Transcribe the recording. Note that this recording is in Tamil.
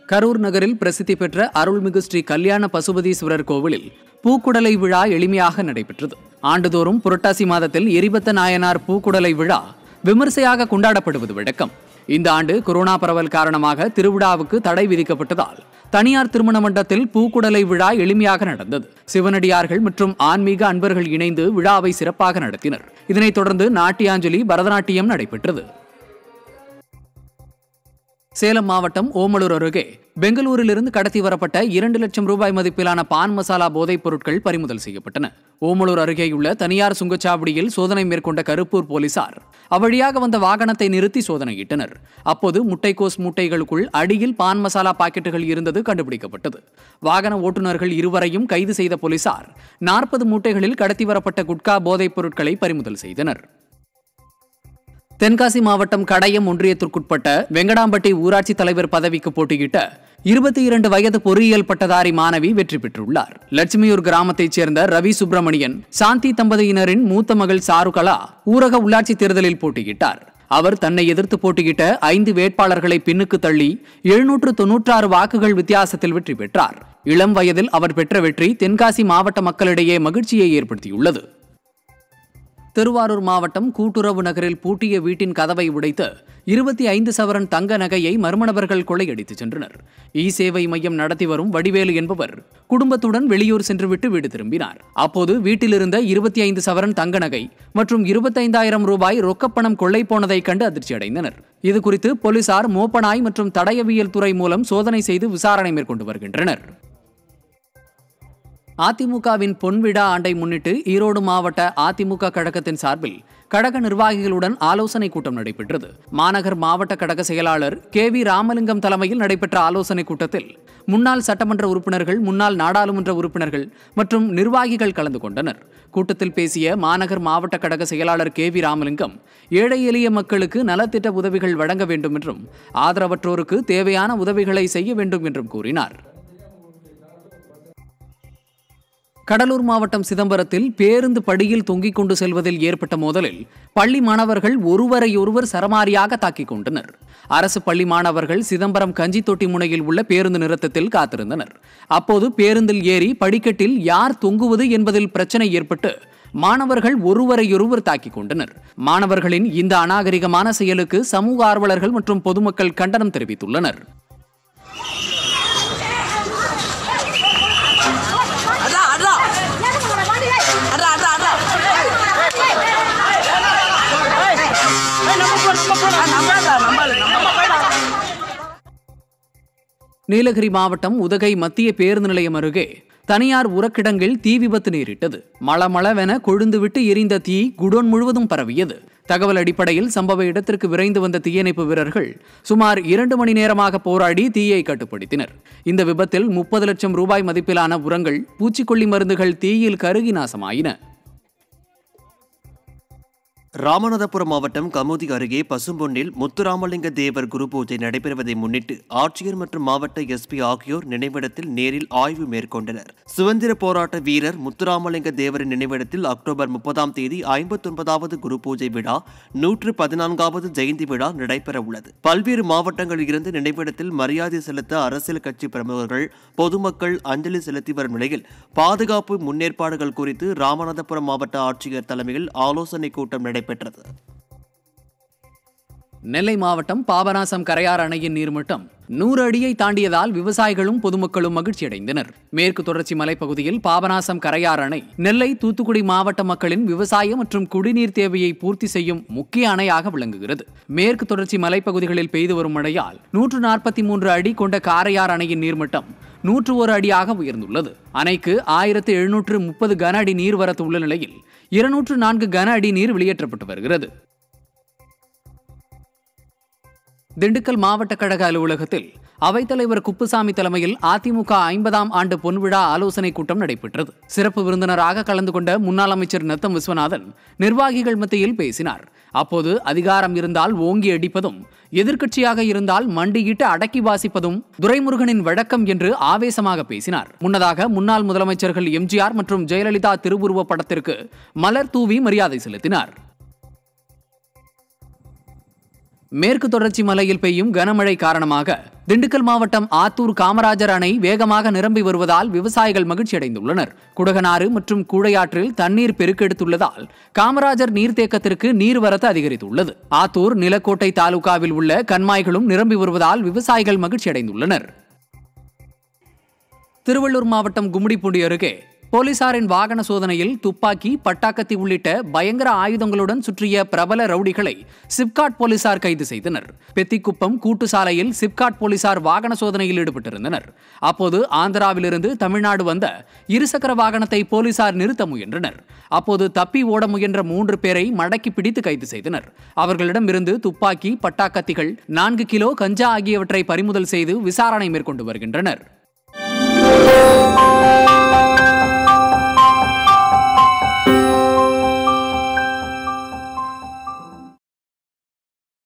கரூர் நகரில் பிரசித்தி பெற்ற அருள்மிகு ஸ்ரீ கல்யாண பசுபதீஸ்வரர் கோவிலில் பூக்குடலை விழா எளிமையாக நடைபெற்றது ஆண்டுதோறும் புரட்டாசி மாதத்தில் எரிபத்த நாயனார் பூக்குடலை விழா விமர்சையாக கொண்டாடப்படுவது வழக்கம் இந்த ஆண்டு கொரோனா பரவல் காரணமாக திருவிழாவுக்கு தடை விதிக்கப்பட்டதால் தனியார் திருமண மண்டபத்தில் பூக்குடலை விழா எளிமையாக நடந்தது சிவனடியார்கள் மற்றும் ஆன்மீக அன்பர்கள் இணைந்து விழாவை சிறப்பாக நடத்தினர் இதனைத் தொடர்ந்து நாட்டியாஞ்சலி பரதநாட்டியம் நடைபெற்றது சேலம் மாவட்டம் ஓமலூர் அருகே பெங்களூரிலிருந்து கடத்தி வரப்பட்ட இரண்டு லட்சம் ரூபாய் மதிப்பிலான பான் மசாலா போதைப் பொருட்கள் பறிமுதல் செய்யப்பட்டன ஓமலூர் அருகேயுள்ள தனியார் சுங்கச்சாவடியில் சோதனை மேற்கொண்ட கருப்பூர் போலீசார் அவ்வழியாக வந்த வாகனத்தை நிறுத்தி சோதனையிட்டனர் அப்போது முட்டைக்கோஸ் மூட்டைகளுக்குள் அடியில் பான் மசாலா பாக்கெட்டுகள் இருந்தது கண்டுபிடிக்கப்பட்டது வாகன ஓட்டுநர்கள் இருவரையும் கைது செய்த போலீசார் நாற்பது மூட்டைகளில் கடத்தி வரப்பட்ட குட்கா போதைப் பொருட்களை பறிமுதல் செய்தனர் தென்காசி மாவட்டம் கடையம் ஒன்றியத்திற்குட்பட்ட வெங்கடாம்பட்டி ஊராட்சி தலைவர் பதவிக்கு போட்டியிட்ட இருபத்தி இரண்டு வயது பொறியியல் பட்டதாரி மாணவி வெற்றி பெற்றுள்ளார் லட்சுமியூர் கிராமத்தைச் சேர்ந்த ரவி சுப்பிரமணியன் சாந்தி தம்பதியினரின் மூத்த மகள் சாருகலா ஊரக உள்ளாட்சி தேர்தலில் போட்டியிட்டார் அவர் தன்னை எதிர்த்து போட்டியிட்ட ஐந்து வேட்பாளர்களை பின்னுக்கு தள்ளி எழுநூற்று தொன்னூற்றாறு வாக்குகள் வித்தியாசத்தில் வெற்றி பெற்றார் இளம் வயதில் அவர் பெற்ற வெற்றி தென்காசி மாவட்ட மக்களிடையே மகிழ்ச்சியை ஏற்படுத்தியுள்ளது திருவாரூர் மாவட்டம் கூட்டுறவு நகரில் பூட்டிய வீட்டின் கதவை உடைத்து இருபத்தி ஐந்து சவரன் தங்க நகையை மர்ம நபர்கள் கொள்ளையடித்து சென்றனர் இ சேவை மையம் நடத்தி வரும் வடிவேலு என்பவர் குடும்பத்துடன் வெளியூர் சென்றுவிட்டு வீடு திரும்பினார் அப்போது வீட்டிலிருந்த இருபத்தி ஐந்து சவரன் தங்க நகை மற்றும் இருபத்தைந்தாயிரம் ரூபாய் ரொக்கப்பணம் கொள்ளை போனதை கண்டு அதிர்ச்சியடைந்தனர் இதுகுறித்து போலீசார் மோப்பனாய் மற்றும் தடயவியல் துறை மூலம் சோதனை செய்து விசாரணை மேற்கொண்டு வருகின்றனர் அதிமுகவின் பொன்விழா ஆண்டை முன்னிட்டு ஈரோடு மாவட்ட அதிமுக கழகத்தின் சார்பில் கழக நிர்வாகிகளுடன் ஆலோசனை கூட்டம் நடைபெற்றது மாநகர் மாவட்ட கழக செயலாளர் கே வி ராமலிங்கம் தலைமையில் நடைபெற்ற ஆலோசனை கூட்டத்தில் முன்னாள் சட்டமன்ற உறுப்பினர்கள் முன்னாள் நாடாளுமன்ற உறுப்பினர்கள் மற்றும் நிர்வாகிகள் கலந்து கொண்டனர் கூட்டத்தில் பேசிய மாநகர் மாவட்ட கழக செயலாளர் கே வி ராமலிங்கம் ஏழை எளிய மக்களுக்கு நலத்திட்ட உதவிகள் வழங்க வேண்டும் என்றும் ஆதரவற்றோருக்கு தேவையான உதவிகளை செய்ய வேண்டும் என்றும் கூறினார் கடலூர் மாவட்டம் சிதம்பரத்தில் பேருந்து படியில் தொங்கிக் கொண்டு செல்வதில் ஏற்பட்ட மோதலில் பள்ளி மாணவர்கள் ஒருவரையொருவர் சரமாரியாக தாக்கிக் கொண்டனர் அரசு பள்ளி மாணவர்கள் சிதம்பரம் கஞ்சி தொட்டி முனையில் உள்ள பேருந்து நிறுத்தத்தில் காத்திருந்தனர் அப்போது பேருந்தில் ஏறி படிக்கட்டில் யார் தொங்குவது என்பதில் பிரச்சனை ஏற்பட்டு மாணவர்கள் ஒருவரையொருவர் தாக்கிக் கொண்டனர் மாணவர்களின் இந்த அநாகரிகமான செயலுக்கு சமூக ஆர்வலர்கள் மற்றும் பொதுமக்கள் கண்டனம் தெரிவித்துள்ளனர் அட்ரா அட்ரா அட்ரா அட்ரா அட்ரா நீலகிரி மாவட்டம் உதகை மத்திய பேருந்து நிலையம் அருகே தனியார் உரக்கிடங்கில் தீ விபத்து நேரிட்டது மளமளவென கொழுந்துவிட்டு எரிந்த தீ குடோன் முழுவதும் பரவியது தகவல் அடிப்படையில் சம்பவ இடத்திற்கு விரைந்து வந்த தீயணைப்பு வீரர்கள் சுமார் இரண்டு மணி நேரமாக போராடி தீயை கட்டுப்படுத்தினர் இந்த விபத்தில் முப்பது லட்சம் ரூபாய் மதிப்பிலான உரங்கள் பூச்சிக்கொல்லி மருந்துகள் தீயில் கருகி நாசமாயின ராமநாதபுரம் மாவட்டம் கமுதி அருகே பசும்பொன்னில் முத்துராமலிங்க தேவர் குரு பூஜை நடைபெறுவதை முன்னிட்டு ஆட்சியர் மற்றும் மாவட்ட எஸ்பி ஆகியோர் நினைவிடத்தில் நேரில் ஆய்வு மேற்கொண்டனர் சுதந்திர போராட்ட வீரர் முத்துராமலிங்க தேவரின் நினைவிடத்தில் அக்டோபர் முப்பதாம் தேதி ஐம்பத்தொன்பதாவது குரு பூஜை விழா நூற்று பதினான்காவது ஜெயந்தி விழா நடைபெற உள்ளது பல்வேறு மாவட்டங்களில் இருந்து நினைவிடத்தில் மரியாதை செலுத்த அரசியல் கட்சி பிரமுகர்கள் பொதுமக்கள் அஞ்சலி செலுத்தி வரும் நிலையில் பாதுகாப்பு முன்னேற்பாடுகள் குறித்து ராமநாதபுரம் மாவட்ட ஆட்சியர் தலைமையில் ஆலோசனை கூட்டம் நடைபெற்றது நெல்லை மாவட்டம் பாபநாசம் கரையார் அணையின் நீர்மட்டம் நூறு அடியை தாண்டியதால் விவசாயிகளும் பொதுமக்களும் மகிழ்ச்சியடைந்தனர் மேற்கு தொடர்ச்சி மலைப்பகுதியில் பாபநாசம் கரையார் அணை நெல்லை தூத்துக்குடி மாவட்ட மக்களின் விவசாய மற்றும் குடிநீர் தேவையை பூர்த்தி செய்யும் முக்கிய அணையாக விளங்குகிறது மேற்கு தொடர்ச்சி மலைப்பகுதிகளில் பெய்து வரும் மழையால் நூற்று நாற்பத்தி மூன்று அடி கொண்ட காரையார் அணையின் நீர்மட்டம் நூற்று ஒரு அடியாக உயர்ந்துள்ளது அணைக்கு ஆயிரத்து எழுநூற்று முப்பது கன அடி நீர்வரத்து உள்ள நிலையில் இருநூற்று நான்கு கன அடி நீர் வெளியேற்றப்பட்டு வருகிறது திண்டுக்கல் மாவட்ட கழக அலுவலகத்தில் அவைத்தலைவர் குப்புசாமி தலைமையில் அதிமுக ஐம்பதாம் ஆண்டு பொன்விழா ஆலோசனை கூட்டம் நடைபெற்றது சிறப்பு விருந்தினராக கலந்து கொண்ட முன்னாள் அமைச்சர் நத்தம் விஸ்வநாதன் நிர்வாகிகள் மத்தியில் பேசினார் அப்போது அதிகாரம் இருந்தால் ஓங்கி அடிப்பதும் எதிர்க்கட்சியாக இருந்தால் மண்டியிட்டு அடக்கி வாசிப்பதும் துரைமுருகனின் வழக்கம் என்று ஆவேசமாக பேசினார் முன்னதாக முன்னாள் முதலமைச்சர்கள் எம்ஜிஆர் மற்றும் ஜெயலலிதா திருவுருவ படத்திற்கு மலர் தூவி மரியாதை செலுத்தினார் மேற்கு தொடர்ச்சி மலையில் பெய்யும் கனமழை காரணமாக திண்டுக்கல் மாவட்டம் ஆத்தூர் காமராஜர் அணை வேகமாக நிரம்பி வருவதால் விவசாயிகள் மகிழ்ச்சியடைந்துள்ளனர் குடகனாறு மற்றும் கூழையாற்றில் தண்ணீர் பெருக்கெடுத்துள்ளதால் காமராஜர் நீர்த்தேக்கத்திற்கு நீர்வரத்து அதிகரித்துள்ளது ஆத்தூர் நிலக்கோட்டை தாலுகாவில் உள்ள கண்மாய்களும் நிரம்பி வருவதால் விவசாயிகள் மகிழ்ச்சியடைந்துள்ளனர் திருவள்ளூர் மாவட்டம் கும்மிடிப்பூண்டி அருகே போலீசாரின் வாகன சோதனையில் துப்பாக்கி பட்டாக்கத்தி உள்ளிட்ட பயங்கர ஆயுதங்களுடன் சுற்றிய பிரபல ரவுடிகளை சிப்காட் போலீசார் கைது செய்தனர் பெத்திக்குப்பம் கூட்டு சாலையில் சிப்காட் போலீசார் வாகன சோதனையில் ஈடுபட்டிருந்தனர் அப்போது ஆந்திராவிலிருந்து தமிழ்நாடு வந்த இருசக்கர வாகனத்தை போலீசார் நிறுத்த முயன்றனர் அப்போது தப்பி ஓட முயன்ற மூன்று பேரை மடக்கி பிடித்து கைது செய்தனர் அவர்களிடமிருந்து துப்பாக்கி பட்டாக்கத்திகள் நான்கு கிலோ கஞ்சா ஆகியவற்றை பறிமுதல் செய்து விசாரணை மேற்கொண்டு வருகின்றனர்